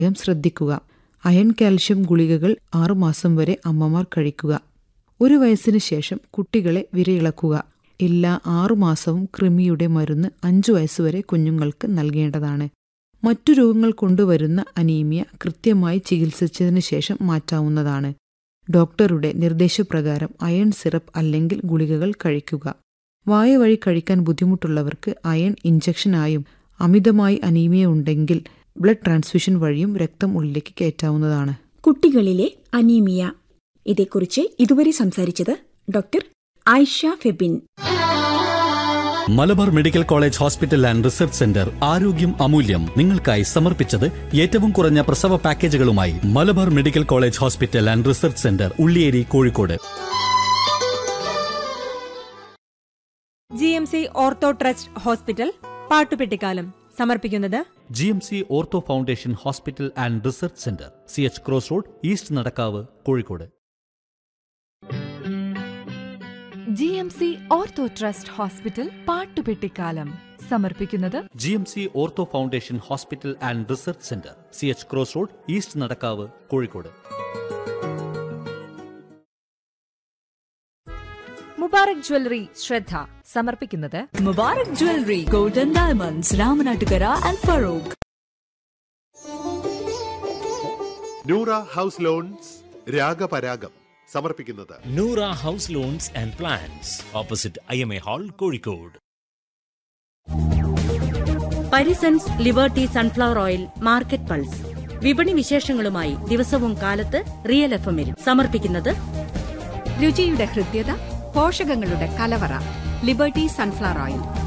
യം ശ്രദ്ധിക്കുക iron calcium ഗുളികകൾ ആറുമാസം വരെ അമ്മമാർ കഴിക്കുക ഒരു വയസ്സിന് ശേഷം കുട്ടികളെ വിരയിളക്കുക എല്ലാ ആറുമാസവും കൃമിയുടെ മരുന്ന് അഞ്ചു വയസ്സുവരെ കുഞ്ഞുങ്ങൾക്ക് നൽകേണ്ടതാണ് മറ്റു രോഗങ്ങൾ കൊണ്ടുവരുന്ന അനീമിയ കൃത്യമായി ചികിത്സിച്ചതിന് ശേഷം മാറ്റാവുന്നതാണ് ഡോക്ടറുടെ നിർദ്ദേശപ്രകാരം അയൺ സിറപ്പ് അല്ലെങ്കിൽ ഗുളികകൾ കഴിക്കുക വായ വഴി കഴിക്കാൻ ബുദ്ധിമുട്ടുള്ളവർക്ക് അയൺ ഇഞ്ചക്ഷനായും അമിതമായി അനീമിയ ഉണ്ടെങ്കിൽ ബ്ലഡ് ട്രാൻസ്ഫ്യൂഷൻ വഴിയും രക്തം ഉള്ളിലേക്ക് കയറ്റാവുന്നതാണ് കുട്ടികളിലെ അനീമിയ ഇതേക്കുറിച്ച് ഇതുവരെ സംസാരിച്ചത് doctor Ayisha Febin Malabar medical college hospital and research centre ആരോഗ്യം അമൂല്യം നിങ്ങൾക്കായി സമർപ്പിച്ചത് ഏറ്റവും കുറഞ്ഞ പ്രസവ പാക്കേജുകളുമായി Malabar medical college hospital and research centre Ulliyeri Kozhikode G M C ortho trust hospital പാട്ടുപെട്ടിക്കാലം സമർപ്പിക്കുന്നത് G M C ortho foundation hospital and research centre C H cross road east Nadakkavu Kozhikode G M C ortho trust hospital പാട്ടുപെട്ടിക്കാലം സമർപ്പിക്കുന്നത് G M C ortho foundation hospital and research centre C H cross road east Nadakkavu Kozhikode Mubarak jewellery ശ്രദ്ധ സമർപ്പിക്കുന്നത് Mubarak jewellery golden diamonds Ramanattukara and Farook Noora house loans രാഗപരാഗം സമർപ്പിക്കുന്നത് Noora house loans and plans opposite I M A hall Kozhikode Parisons liberty sunflower oil market pulse വിപണി വിശേഷങ്ങളുമായി ദിവസവും കാലത്ത് real F എമ്മിൽ സമർപ്പിക്കുന്നത് രുചിയുടെ ഹൃദ്യത പോഷകങ്ങളുടെ കലവറ ലിബർട്ടി സൺഫ്ലവർ ഓയിൽ